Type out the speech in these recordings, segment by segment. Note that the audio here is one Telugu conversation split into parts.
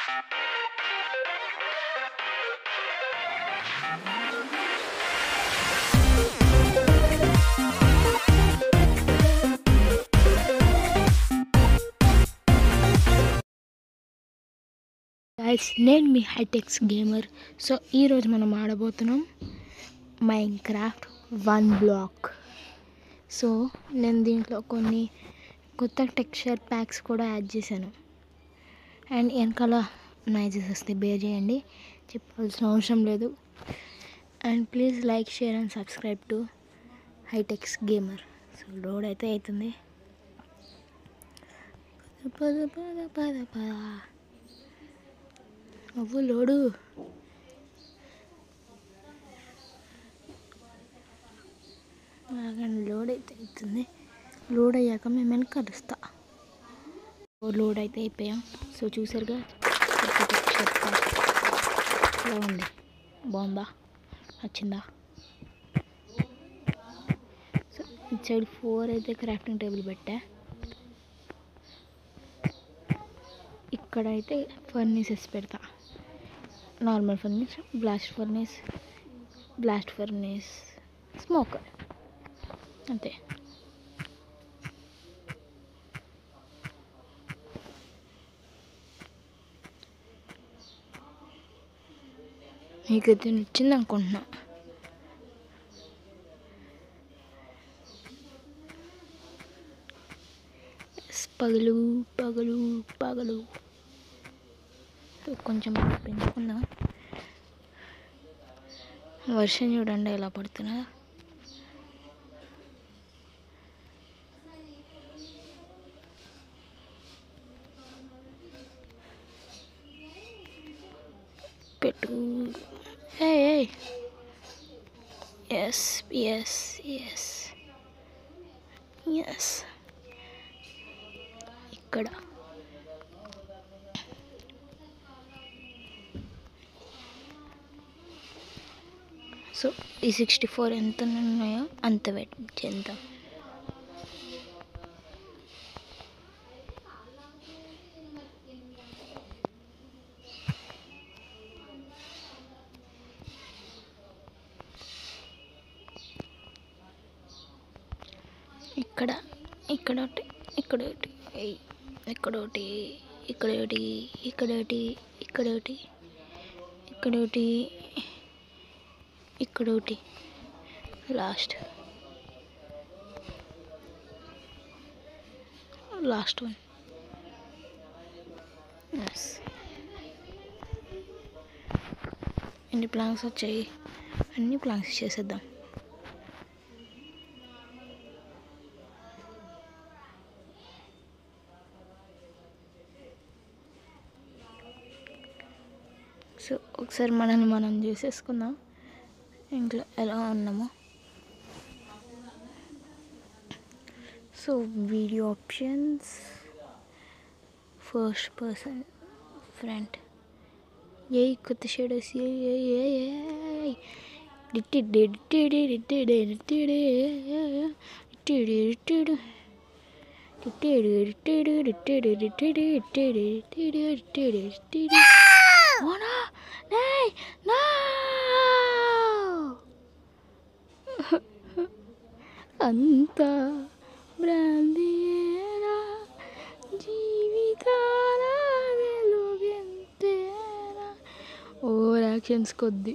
గైస్ నేను మీ హైటెక్స్ గేమర్ సో ఈరోజు మనం ఆడబోతున్నాం Minecraft one block so నేను దీంట్లో కొన్ని కొత్త టెక్స్చర్ ప్యాక్స్ కూడా యాడ్ చేశాను అండ్ వెనకాల నైజెస్ వస్తే బేర్ చేయండి చెప్పాల్సిన అవసరం లేదు and please like share and subscribe to HiTex gamer so load అయితే అవుతుంది పద పద పద పద అవ్వు లోడు ఆగండి లోడ్ అయితే అవుతుంది లోడ్ అయ్యాక మేము వెనక కలుస్తా ఓ లోడ్ అయితే అయిపోయాం సో చూసారుగా ఎలా ఉంది బాగుందా నచ్చిందా సో ఇటు సైడ్ ఫోర్ అయితే క్రాఫ్టింగ్ టేబుల్ పెట్టా ఇక్కడైతే ఫర్నేసెస్ పెడతా normal furnace blast furnace blast furnace smoker అంతే మీకైతే నచ్చింది అనుకుంటున్నా Yes, పగలు పగలు పగలు సో కొంచెం పెంచుకుందాం వర్షం చూడండి ఎలా పడుతున్నదా పెట్టు ఎస్ ఎస్ ఎస్ ఎస్ ఇక్కడ సో ఈ సిక్స్టీ ఫోర్ ఎంత ఉన్నాయో అంత వెయిట్ చేద్దాం ఇక్కడ ఇక్కడ ఒకటి ఇక్కడ ఒకటి ఏయ్, ఇక్కడ ఒకటి ఇక్కడ ఒకటి ఇక్కడ ఒకటి ఇక్కడ ఒకటి ఇక్కడ ఒకటి ఇక్కడ ఒకటి లాస్ట్ లాస్ట్ వన్ ఎస్ ఎన్ని ప్లాంక్స్ వచ్చాయి అన్ని ప్లాంక్స్ చేసేద్దాం సో ఒకసారి మనల్ని మనం చూసేసుకుందాం ఇంట్లో ఎలా ఉన్నామో so video options first person front ఏ కొత్త షేడోస్ ఏ ఏ ఏ ఏ డిట్టిడి డిట్టిడి డిట్టిడి డిట్టిడి డిట్టిడి డిట్టిడి డిట్టిడి డిట్టిడి డిట్టిడి డిట్టిడి డిట్టిడి డిట్టిడి డిట్టిడి డిట్టిడి Oh no! Nay! No! అంతా బ్రాందీరా జీవితాల వెలుగెంతేరా ఓవర్ యాక్షన్స్ కొద్ది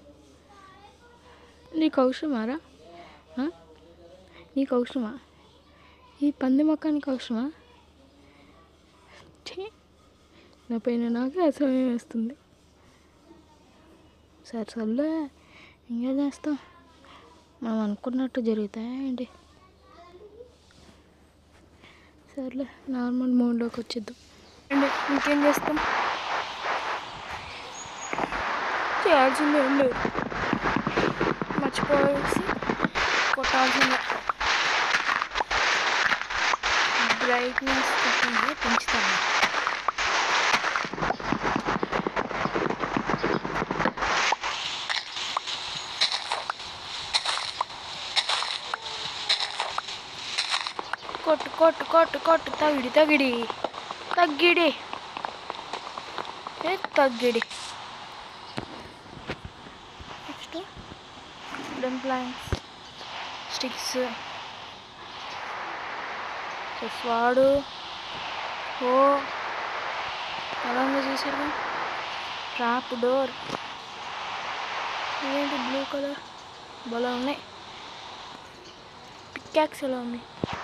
నీకు అవసరమారా ఆ? నీకు అవసరమా ఈ పంది మొక్క నీకు అవసరమా ఛీ నా పైన నాకే అసహ్యం వేస్తుంది సరే సర్లే ఇంకేం చేస్తాం మనం అనుకున్నట్టు జరుగుతాయా ఏంటి సర్లే నార్మల్ మోడ్లోకి వచ్చేద్దాం అండి ఇంకేం చేస్తాం చేయాల్సిందే ఏం లేదు మర్చిపోవాల్సి కొట్టాల్సిందే బ్రైట్నెస్ పెట్టండి పెంచుతాను కొట్టు కొట్టు కొట్టు కొట్టు తగిడి తగిడి తగ్గిడి ఏ తగ్గిడి నెక్స్ట్ వుడెన్ ప్లాంక్స్ స్టిక్స్ వాడు ఓ ఎలా ఉందో చూసారు ట్రాప్ డోర్ ఇదేంటి బ్లూ కలర్ భలే ఉన్నాయి పిక్యాక్స్ ఎలా ఉంది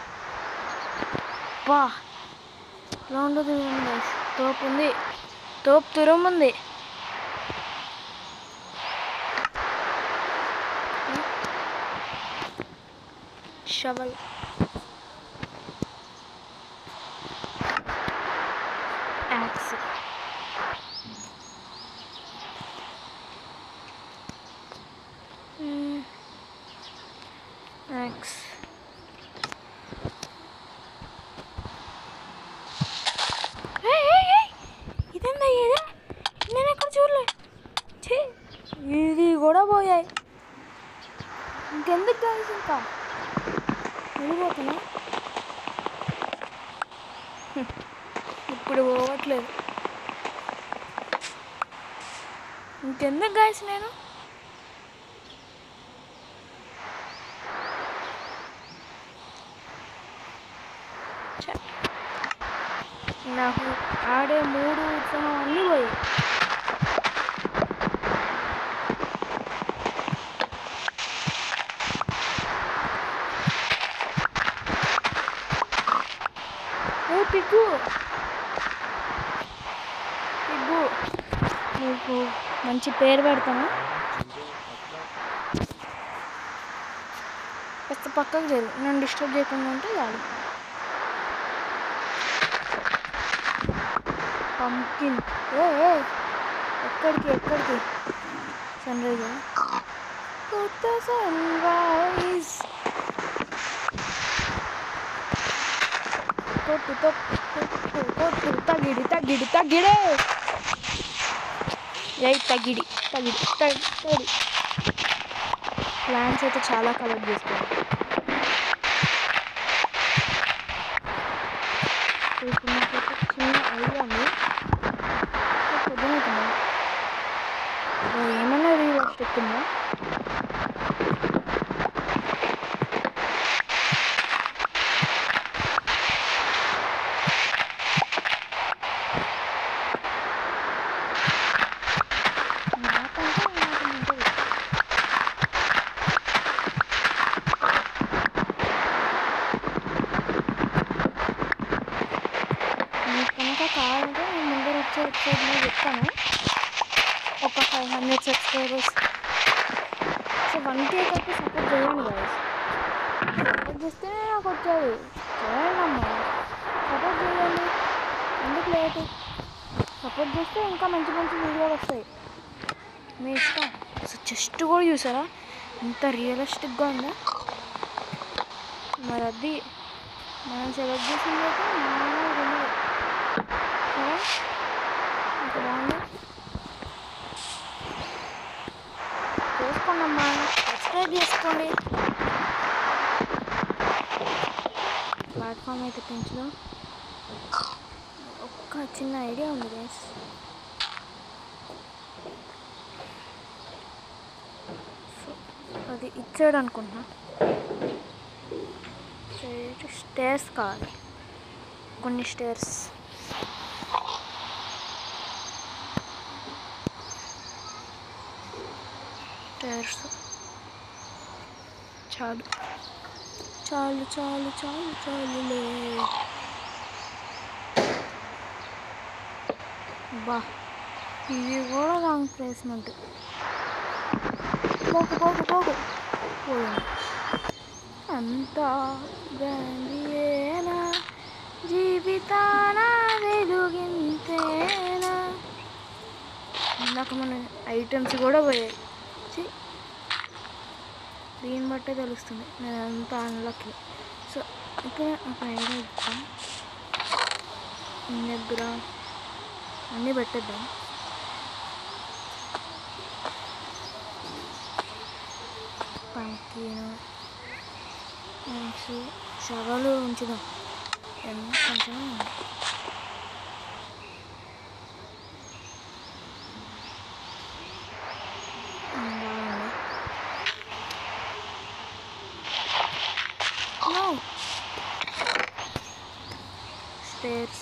బా ఎలా ఉండదు గైస్ తోపు ఉంది తోపు తురం ఉంది షవల్ యాక్స్ యాక్స్ ఇదేందా ఇది నేను ఎక్కడ చూడలే ఛీ, ఇది కూడా పోయాయి ఇంకెందుకు కలిసి ఇంకా వెళ్ళిపోతున్నా హ్మ్. ఇప్పుడు పోవట్లేదు ఇంకెందుకు గాయస్ నేను ఛ. నాకు ఆడే మూడు ఉత్సాహం అన్నీ పోయి ఏ పిగ్గు పిగ్గు నీకు మంచి పేరు పెడతాను కాస్త పక్కకు చేరు నన్ను డిస్టర్బ్ చేయకుండా ఉంటే చాలు పంకిన్ ఏ ఏ, ఎక్కడికి ఎక్కడికి సన్ రైజ్ కొత్త సన్ రైజ్ కొట్టు కొట్టు కొట్టు కొట్టు తగిడి తగిడి తగిడే ఏయ్ తగిడి తగిడి తగిడి తగిడి ప్లాన్స్ అయితే చాలా కలెక్ట్ చేసుకోవాలి ఇప్పుడు నాకైతే చిన్న ఐడియా ఉంది పొద్దునవుతుందా ఏమన్నా రీల్ చెప్తుందా నాకంటే నాకు ఉంటుంది మీకు కనుక కావాలంటే నేను ముందర వచ్చే ఎపిసోడ్లో చెప్తాను ఒక five hundred subscribers so one K అయితే సపోర్ట్ చేయండి గాయస్ సపోర్ట్ చేస్తేనే నాకు వచ్చాయి చేయండి అమ్మా సపోర్ట్ చేయండి ఎందుకు లేటు సపోర్ట్ చేస్తే ఇంకా మంచి మంచి వీడియోలు వస్తాయి మీ ఇష్టం సో చెస్ట్ కూడా చూసారా ఇంత రియలిస్టిక్గా ఉందా మరి అది మనం సెలెక్ట్ చేసింది అయితే మామూలుగా ఉండదు కదా ఇంత బాగుంది చేసుకోండి అమ్మా సబ్స్క్రైబ్ చేసుకోండి ప్లాట్ఫామ్ అయితే పెంచుదాం ఒక్క చిన్న ఐడియా ఉంది గైస్ అది ఇచ్చాడు అనుకుంటున్నా స్టేర్స్ కావాలి కొన్ని స్టేర్స్ స్టేర్స్ చాలు చాలు చాలు చాలు చాలులే బా ఇది కూడా రాంగ్ ప్లేస్మెంట్ పోకు పోకు పోకు పోయింది అంతా గాంధీయేనా జీవితాన వెలుగింతేనా ఇందాక మన ఐటమ్స్ కూడా పోయాయి ఛీ. దీన్ని బట్టే తెలుస్తుంది నేను అంత అన్లక్కి సో ఇక్కడ ఒక ఐడియా ఇద్దాం మీ దగ్గర అన్నీ పెట్టేద్దాం పంకిను నెక్స్ట్ షవలు ఉంచుదాం ఎంత కొంచెం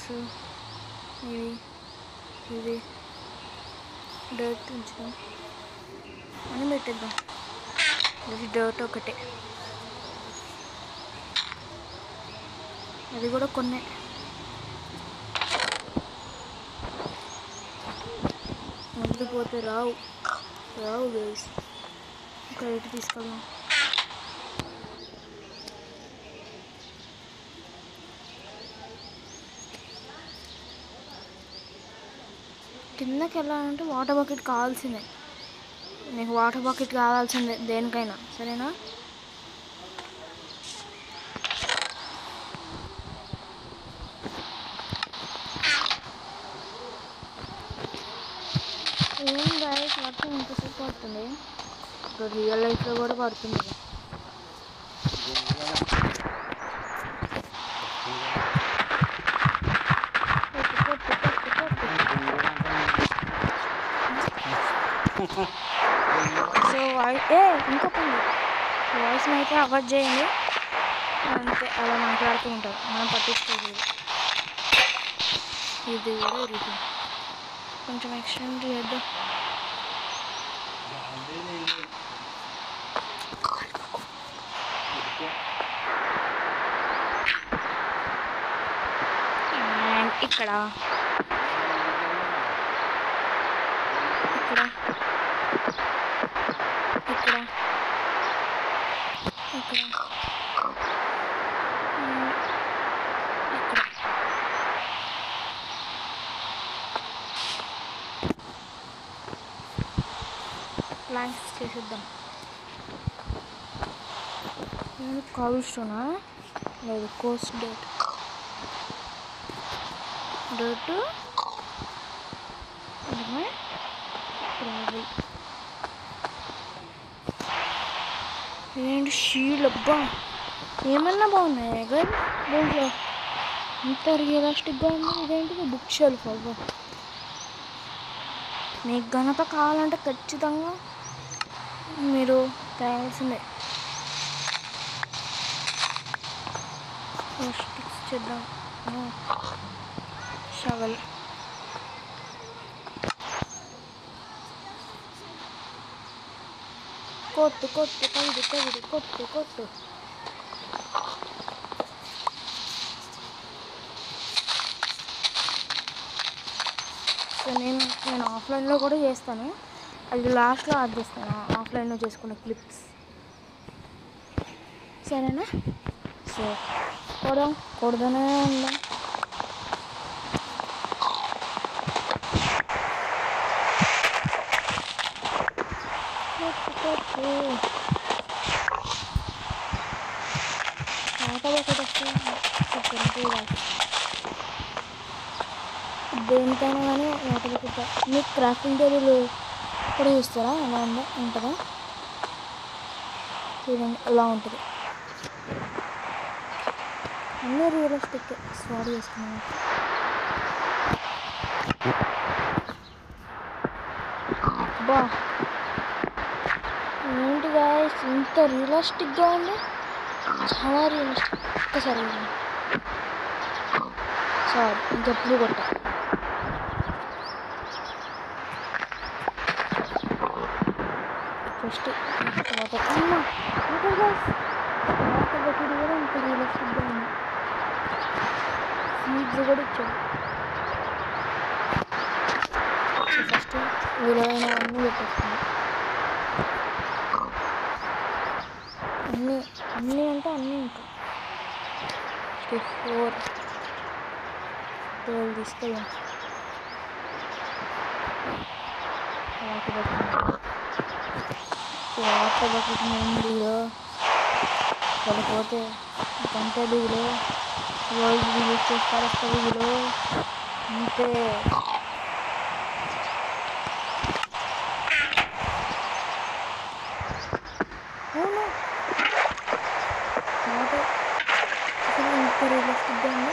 ఇవి ఇవి డర్ట్ ఉంచుదాం అని పెట్టేద్దాం ఇది డర్ట్ ఒకటే అది కూడా కొన్నే ముందు పోతే రావు రావు గైస్ ఒక రేటు తీసుకెళ్దాం కిందకి వెళ్ళాలంటే వాటర్ బకెట్ కావాల్సిందే నీకు వాటర్ బకెట్ కావాల్సిందే దేనికైనా సరేనా ఏం గాయస్ వర్షం ఇంతసేపు పడుతుంది ఇప్పుడు రియల్ లైఫ్లో కూడా పడుతుంది కదా. కొట్టు, కొట్టు, కొట్టు, కొట్టు. సో వాయిస్ ఏ ఇంకో పని వాయిస్ని అయితే అవాయిడ్ చేయండి అంతే అలా మాట్లాడుతూ ఉంటారు మనం పట్టించుకోలేదు ఇది కూడా ఇరుగుతుంది కొంచెం ఎక్స్టెండ్ చేద్దాం అండ్ ఇక్కడ ఇక్కడ ఇక్కడ ఇక్కడ మ్మ్. ఇక్కడ ప్లాంక్స్ చేసేద్దాం నేను కాబుల్ స్టోనా లేదు కోస్ట్ డేట్ డేట్ ట్రావెల్ ఏంటి షీల్డ్ అబ్బా ఏమన్నా బాగున్నాయి గారు దీంట్లో ఇంత రియలిస్టిక్గా ఉంది ఇదేంటిది బుక్ షెల్ఫ్ అవ్వ మీకు ఘనత కావాలంటే ఖచ్చితంగా మీరు తేవాల్సిందే స్టిక్స్ చేద్దాం షవల్ కొట్టు కొట్టు తగిడి తగిడి కొట్టు కొట్టు సో నేను నేను ఆఫ్లైన్లో కూడా చేస్తాను అది లాస్ట్లో యాడ్ చేస్తాను ఆఫ్లైన్లో చేసుకున్న క్లిప్స్ సరేనా సో కొడదాం కొడదానే ఉందాం కొట్టు కొట్టు ఆటో ఒకటి వస్తే చెప్పండి దేనికైనా కానీ వాటర్ బకెట్ మీకు క్రాఫ్టింగ్ టేబుల్ కూడా చూస్తారా ఎలా ఉందో ఉంటుందా చూడండి ఎలా ఉంటుంది అన్నీ రియలిస్టిక్ స్వాడ్ చేసుకున్నాను బా ఏంటి గాయస్ ఇంత రియలిస్టిక్గా ఉంది చాలా రియలిస్టిక్ ఒక్కసారి సారీ ఇంకెప్పుడు కొట్టా ఫస్ట్ వాటర్ అమ్మ వాటర్ గ్యాస్ వాటర్ బకెట్ కూడా ఇంత రియలిస్టిక్గా ఉంది సీడ్స్ కూడా ఇచ్చాడు ఫస్ట్ విలువైన అన్నీ పెట్టేస్తాను అన్నీ అన్నీ అంటే అన్నీ ఇంకా ఫోర్ ట్వెల్వ్ తీసుకెళ్ళాం వాటర్ బకెట్ వాటర్ బకెట్ ముందులో లేకపోతే గంట దిగులో రోజు విజిట్ చేస్తారు దిగులో అంతే అవును వాటర్ అసలు ఇంత రియలిస్టిక్గా ఉంది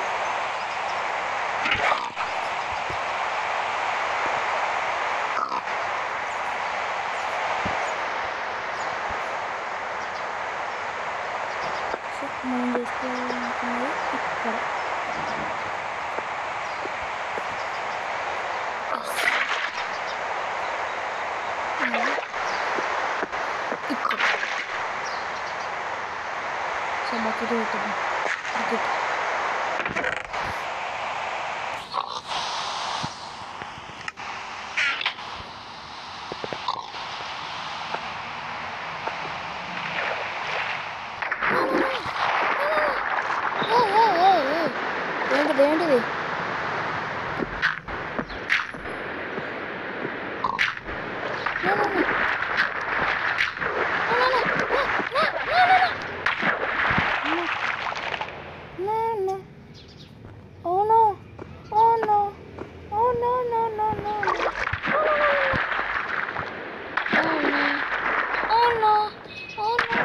సో మనం చేసుకోవాలనుకున్నది ఇక్కడ లేకపోతే పెట్టద్దాం క్రికెట్ ఏంటిది ఏంటిది No, no, no. No, no, no. No, no, no, no, no. No, no. Oh no. Oh no. Oh no, no, no, no. Oh no. Oh no. Oh no.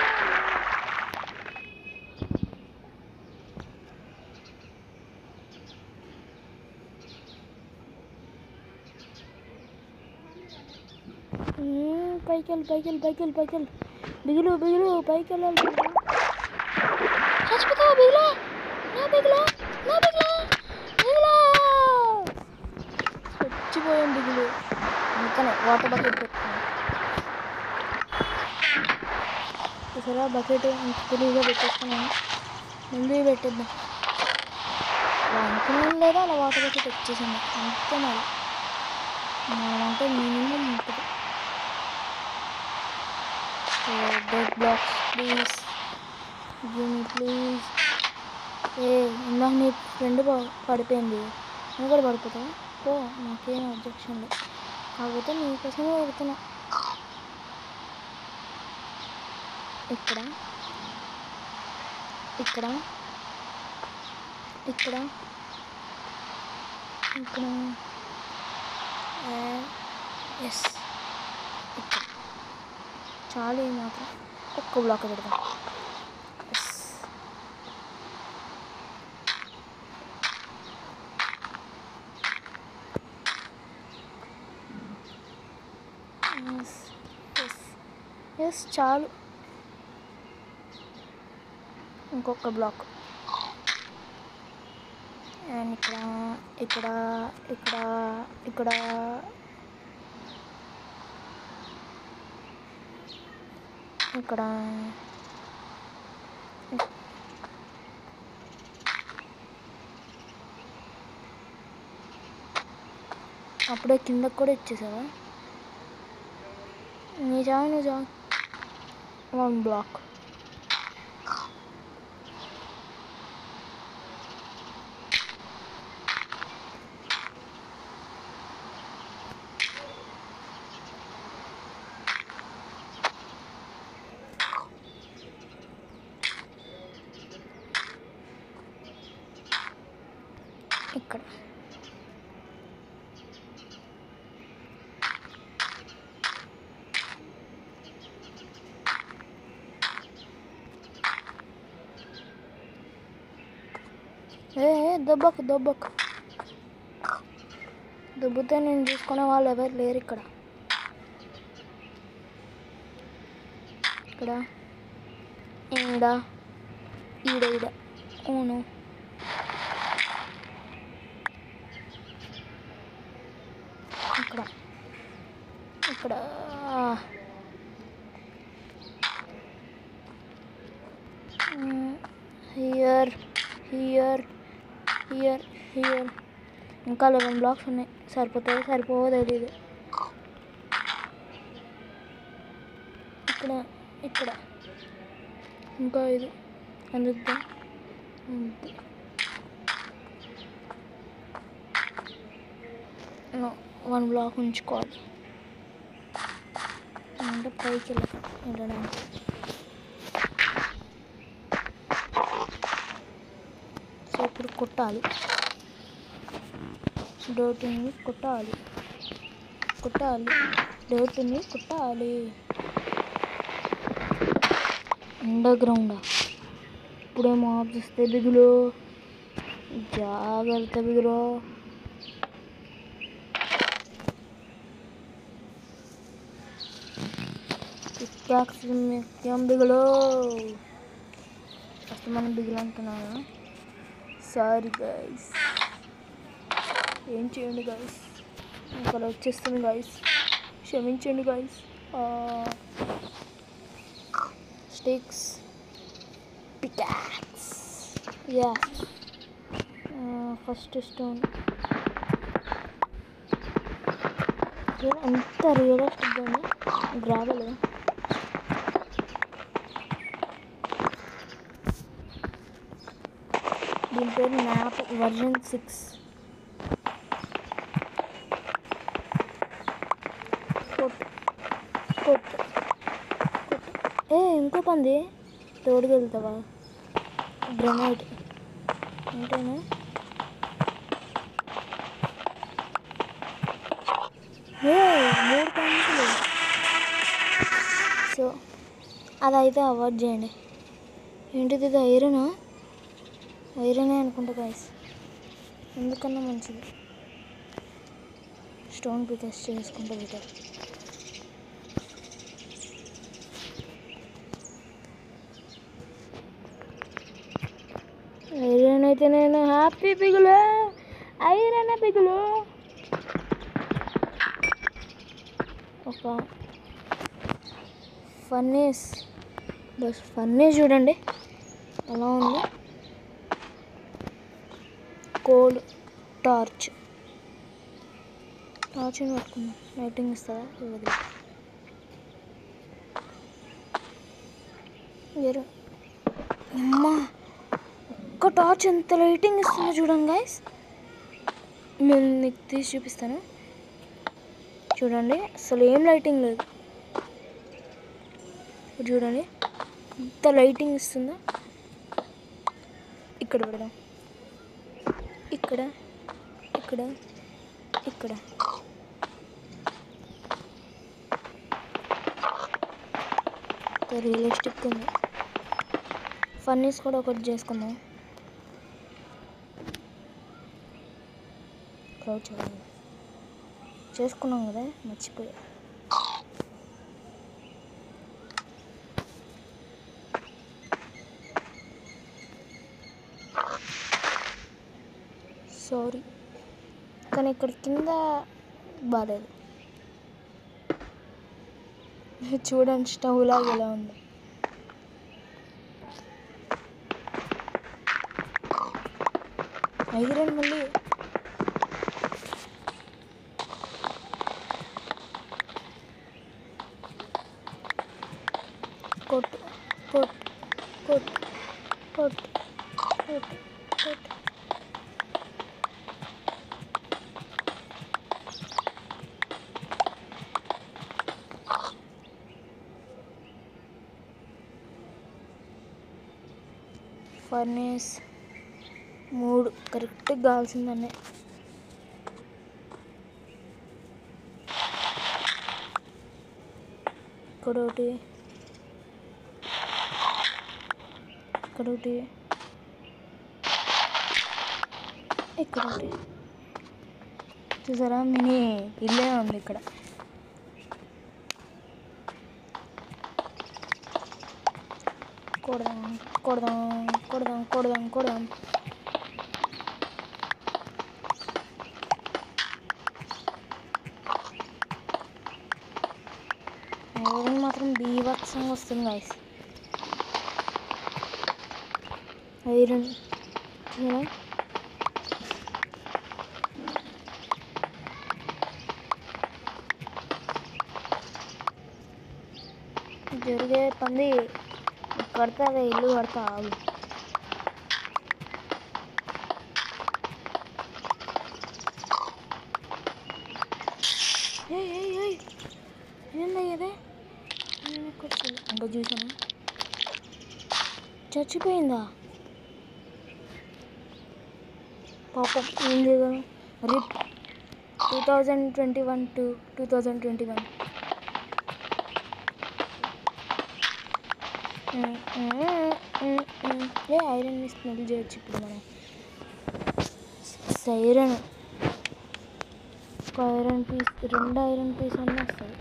మ్మ్, పైకి వెళ్ళి పైకి వెళ్ళి పైకి వెళ్ళి పైకి వెళ్ళి బిగులు బిగులు పైకి వెళ్ళాలి బిగులు చచ్చిపోతావా బిగులు నా బిగులు నా బిగులు బిగులు చచ్చిపోయాం బిగులు అందుకనే వాటర్ బకెట్ పెట్టుకున్నాం చూసారా బకెట్ ఇంత తెలివిగా పెట్టేసుకున్నాను ముందు పెట్టేద్దాం అలా అనుకున్నాం లేదా అలా వాటర్ బకెట్ వచ్చేసింది అంతే మరి అంటే మినిమం ఉంటుంది so dead blocks please give me please ఏ ఇందాక నీ ఫ్రెండ్ పడిపోయింది నువ్వు కూడా పడిపోతావు ఓ నాకేం అబ్జెక్షన్ లేదు కాకపోతే నీకోసమే పెడుతున్నా ఇక్కడ ఇక్కడ ఇక్కడ ఇక్కడ ఎస్ ఇక్కడ చాలు ఈ మాత్రం ఒక్క బ్లాక్ పెడదాం ఎస్ ఎస్ ఎస్ ఎస్ చాలు ఇంకొక బ్లాక్ అండ్ ఇక్కడ ఇక్కడ ఇక్కడ ఇక్కడ ఇక్కడ అప్పుడే కిందకు కూడా ఇచ్చేసావా నీ చావు నువ్వు చావు వన్ బ్లాక్ ఇక్కడ ఏ ఏ, దెబ్బకు దెబ్బకు దెబ్బతే నేను చూసుకునే వాళ్ళు ఎవరు లేరు ఇక్కడ ఇక్కడ ఈడ ఈడ ఈడ అవును ఇక్కడ ఇక్కడ హియర్ హియర్ హియర్ హియర్ ఇంకా లెవెన్ బ్లాక్స్ ఉన్నాయి సరిపోతాయో సరిపోవో తెలీదు ఇక్కడ ఇక్కడ ఇంకా ఇది అందుద్దాం అంతే వన్ బ్లాక్ ఉంచుకోవాలి అంటే పైకి వెళ్ళ వెళ్ళడానికి సో ఇప్పుడు కొట్టాలి డోటుని కొట్టాలి కొట్టాలి డోటుని కొట్టాలి అండర్ గ్రౌండా ఇప్పుడేమో ఆఫ్ చేస్తే బిగులు జాగ్రత్త బిగులు పిక్యాక్స్ ముఖ్యం బిగులు ఫస్ట్ మనం బిగులు అంటున్నాను సారీ గైస్ ఏం చేయండి గైస్ అక్కడ వచ్చేస్తుంది గైస్ క్షమించండి guys sticks pickaxe yeah first stone ఎంత రియలిస్టిక్గా ఉంది గ్రావెల్ దీని పేరు మ్యాప్ వర్జన్ సిక్స్ కొట్టు కొట్టు కొట్టు ఏ ఇంకో పంది తోడుకి వెళ్తావా గ్రనైట్ అంతేనా ఏ మూడు పంచులు సో అదైతే అవాయిడ్ చేయండి ఏంటిది ఇది ఐరనా ఐరనే అనుకుంటా గైస్ ఎందుకన్నా మంచిది స్టోన్ పికెస్ చేసుకుంటే బెటర్ ఐరన్ అయితే నేను హ్యాపీ పిగులు ఐరన్ పిగులు ఒక ఫన్నీస్ బస్ ఫన్నీస్ చూడండి ఎలా ఉంది కోల్ టార్చ్ టార్చ్ని పట్టుకుందాం లైటింగ్ ఇస్తుందా ఇవ్వదు వేరు అమ్మా ఒక్క టార్చ్ ఎంత లైటింగ్ ఇస్తుందో చూడండి గైస్ నేను మీకు తీసి చూపిస్తాను చూడండి అసలు ఏం లైటింగ్ లేదు ఇది చూడండి ఎంత లైటింగ్ ఇస్తుందో ఇక్కడ పెడదాం ఇక్కడ ఇక్కడ ఇక్కడ రియలిస్టిక్ ఉంది ఫన్నీస్ కూడా ఒకటి చేసుకుందాం క్రౌడ్ చేయాలి చేసుకున్నాం కదా మర్చిపోయా సారీ కానీ ఇక్కడ కింద బాగాలేదు చూడండి స్టవ్ లాగా ఎలా ఉంది ఐరన్ మళ్ళీ కొట్టు కొట్టు కొట్టు కొట్టు కొట్టు కొట్టు ఫర్నేస్ మూడు కరెక్ట్గా కావాల్సిందనే ఇక్కడ ఒకటి ఇక్కడ ఒకటి ఇక్కడ ఒకటి చూసారా మినీ ఇల్లే ఉంది ఇక్కడ కొడదాం కొడదాం కొడదాం కొడదాం కొడదాం ఐరన్ మాత్రం బీభత్సంగా వస్తుంది గైస్ ఐరన్ చూడ జరిగే పంది కడతా అదే ఇల్లు కడతా ఆగు ఏయ్ ఏయ్ ఏయ్ ఏందయ్యదే ఇంకా చూసాను చచ్చిపోయిందా పాపం ఏం చేయగలను RIP two thousand twenty one to two thousand twenty one ఏ ఐరన్ స్మెల్ చేయొచ్చు ఇప్పుడు మనం సిక్స్ ఐరన్ ఒక ఐరన్ పీస్ రెండు ఐరన్ పీస్ అన్నీ వస్తాయి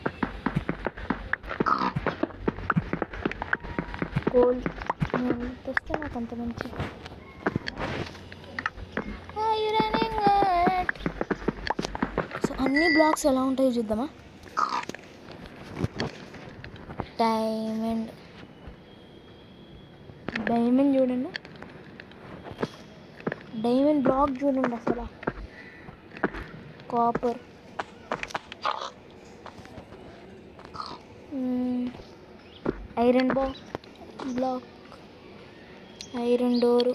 గోల్డ్ నేను తెస్తే నాకు అంత మంచి సో అన్ని బ్లాక్స్ ఎలా ఉంటాయో చూద్దామా డైమండ్ డైమండ్ చూడండి డైమండ్ బ్లాక్ చూడండి అసలు కాపర్ ఐరన్ బా block iron door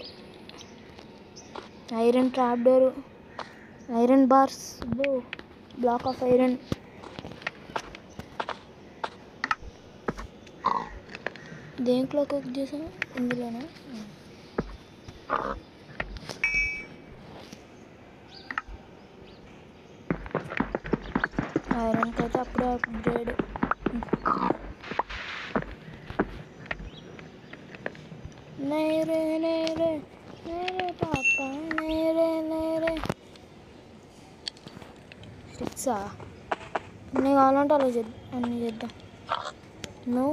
iron trap door iron bars బో బ్లాక్ ఆఫ్ ఐరన్ దేంట్లో కుక్ చేసాము ఇందులోనా ఐరన్కి అయితే అప్పుడే అప్గ్రేడ్ నేరే నేరే నేరే పాప నేరే నేరే స్టిక్సా అన్నీ కావాలంటే అలా చేద్దాం అన్నీ చేద్దాం నో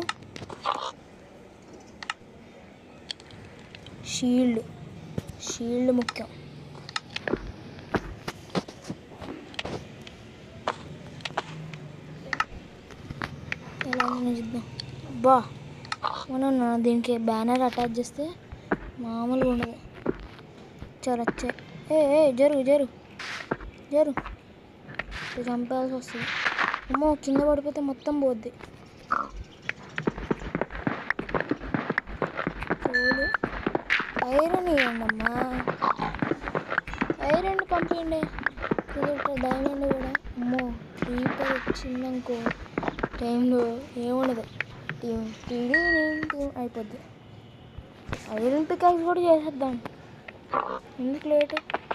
షీల్డ్ షీల్డ్ ముఖ్యం ఎలా ఉందో చూద్దాం బా మనం నా దీనికి బ్యానర్ అటాచ్ చేస్తే మామూలుగా ఉండదు చాలా వచ్చాయి ఏ ఏ జరుగు జరు జరు ఇటు చంపాల్సి వస్తుంది అమ్మో కింద పడిపోతే మొత్తం పోద్ది చూడు ఐరన్ ఇవ్వండి అమ్మా ఐరన్ పంపించండి కుదిరితే డైమండ్ కూడా అమ్మో క్రీపర్ వచ్చిందనుకో టైంలో ఏముండదు టీం టీడీ టీం అయిపోద్ది ఐరన్ పికాక్స్ కూడా చేసేద్దాం ఎందుకు లేట్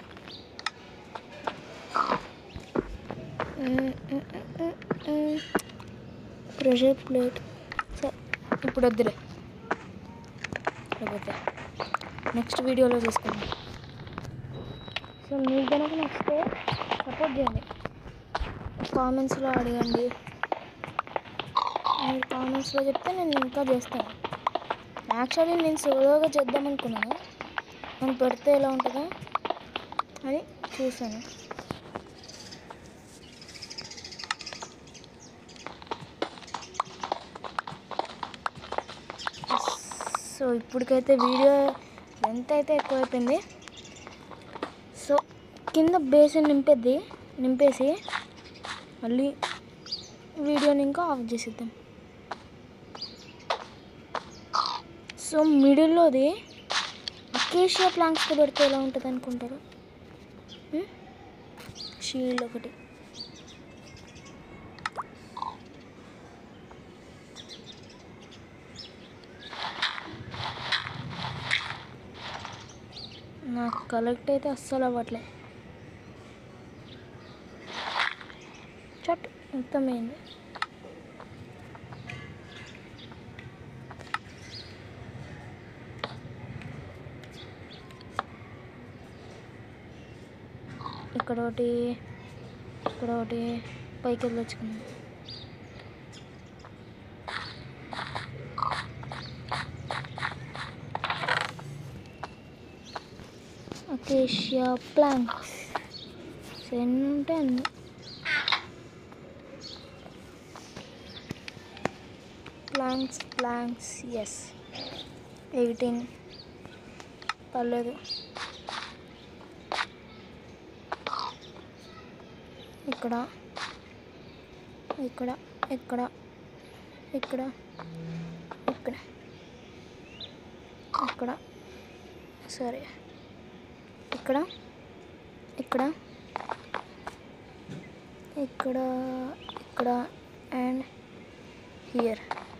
ప్రెషర్ ప్లేట్ సరే ఇప్పుడు వద్దులే లేకపోతే నెక్స్ట్ వీడియోలో చూసుకుందాం సో మీకు కనుక నచ్చితే సపోర్ట్ చేయండి కామెంట్స్లో అడగండి మీరు కామెంట్స్లో చెప్తే నేను ఇంకా చేస్తాను యాక్చువల్లీ నేను సోలోగా చేద్దాం అనుకున్నాను నేను పెడితే ఎలా ఉంటుందో అని చూసాను సో ఇప్పటికైతే వీడియో లెంత్ అయితే ఎక్కువైపోయింది సో కింద బేసిన్ నింపేది నింపేసి మళ్ళీ వీడియోని ఇంకా ఆఫ్ చేసేద్దాం సో మిడిల్లోది అకేషియా ప్లాంక్స్తో పెడితే ఎలా ఉంటుంది అనుకుంటారు షీల్డ్ ఒకటి నాకు కలెక్ట్ అయితే అస్సలు అవ్వట్లే చట్ మొత్తమైంది ఇక్కడ ఒకటి ఇక్కడ ఒకటి పైకి వెళ్ళొచ్చుకున్నాం అకేషియా ప్లాంక్స్ ఎన్ని ఉంటే అన్ని ప్లాంక్స్ ప్లాంక్స్ ఎస్ ఎయిటీన్ పర్లేదు ఇక్కడ ఇక్కడ ఇక్కడ ఇక్కడ ఇక్కడ ఇక్కడ సరే ఇక్కడ ఇక్కడ ఇక్కడ ఇక్కడ అండ్ హియర్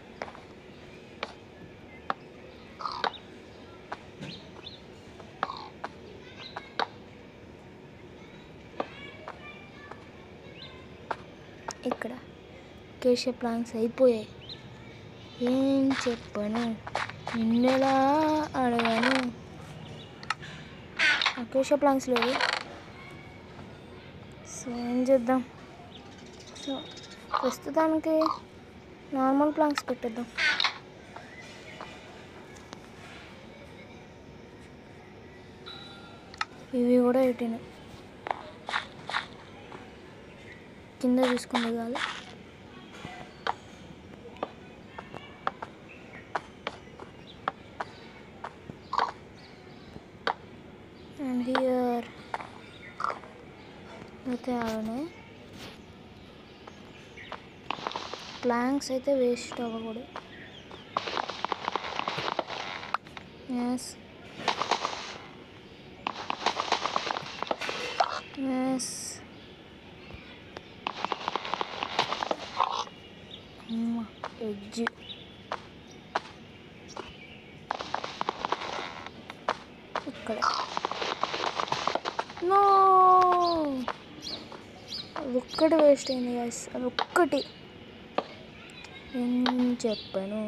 ఇక్కడ కేశ ప్లాంక్స్ అయిపోయాయి ఏం చెప్పను నిన్నెలా అడగాను అకేష ప్లాంక్స్ లేదు సో ఏం చేద్దాం సో ప్రస్తుతానికి నార్మల్ ప్లాంక్స్ పెట్టేద్దాం ఇవి కూడా ఎయిటీన్ కింద తీసుకుంది కాదు అయితే అలానే ప్లాంక్స్ అయితే వేస్ట్ అవ్వకూడదు ఎస్ ఎస్ ఎడ్జ్ ఇక్కడ నో అది ఒక్కటి వేస్ట్ అయింది గైస్ అది ఒక్కటి ఏం చెప్పాను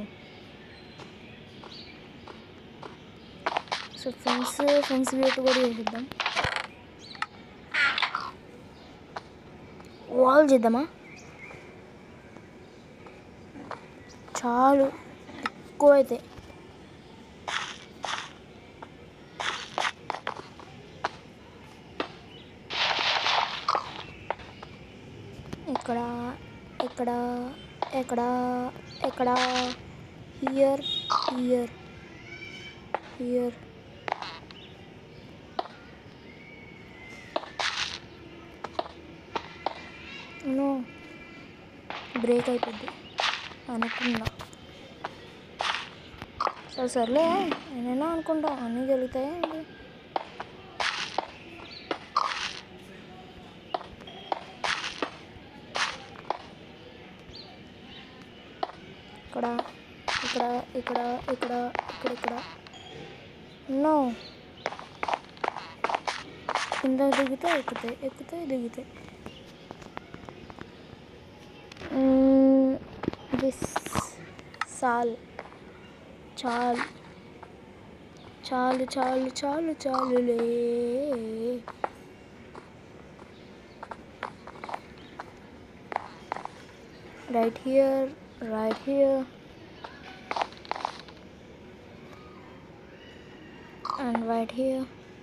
సో ఫ్రెండ్స్ ఫ్రెండ్స్ గేట్ కూడా చేసేద్దాం వాల్ చేద్దామా చాలు ఎక్కువ అయితే ఇక్కడ ఇక్కడ ఎక్కడ ఎక్కడ here here here no break అయిపోద్ది అనుకున్నా సరే సర్లే నేనైనా అనుకుంటా అన్నీ జరుగుతాయి అండి ఇక్కడ ఇక్కడ ఇక్కడ ఇక్కడ ఇక్కడ ఇక్కడ నో కింద దిగితే ఎక్కుతాయి ఎక్కుతాయి దిగుతాయి దిస్ సాల్ చాలు చాలు చాలు చాలు చాలులే right here right here and right here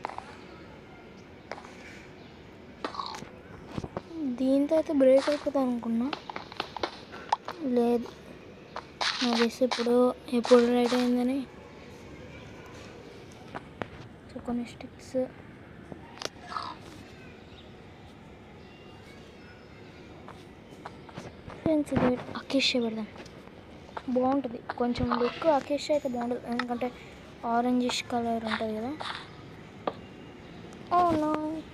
దీంతో అయితే బ్రేక్ అయిపోతుంది అనుకున్నా లేదు నా గెస్ ఇప్పుడు ఎప్పుడు రైట్ అయిందని సో కొన్ని స్టిక్స్ ఫ్రెండ్స్ ఇది అకేషియా పెడదాం బాగుంటుంది కొంచెం లుక్ అకేషియా అయితే బాగుంటుంది ఎందుకంటే ఆరెంజిష్ కలర్ ఉంటుంది కదా oh no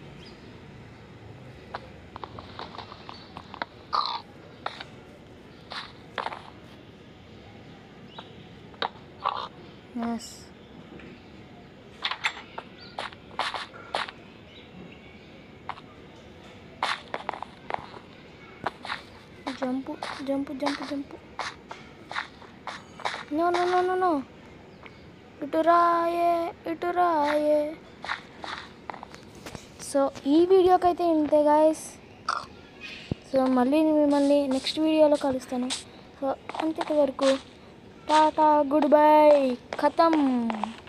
yes jump jump jump jump no no no no no ఇటు రాయే ఇటు రాయే సో ఈ వీడియోకి అయితే ఇంతే గాయస్ సో మళ్ళీ మిమ్మల్ని నెక్స్ట్ వీడియోలో కలుస్తాను సో అంతటి వరకు టాటా గుడ్ బై ఖతం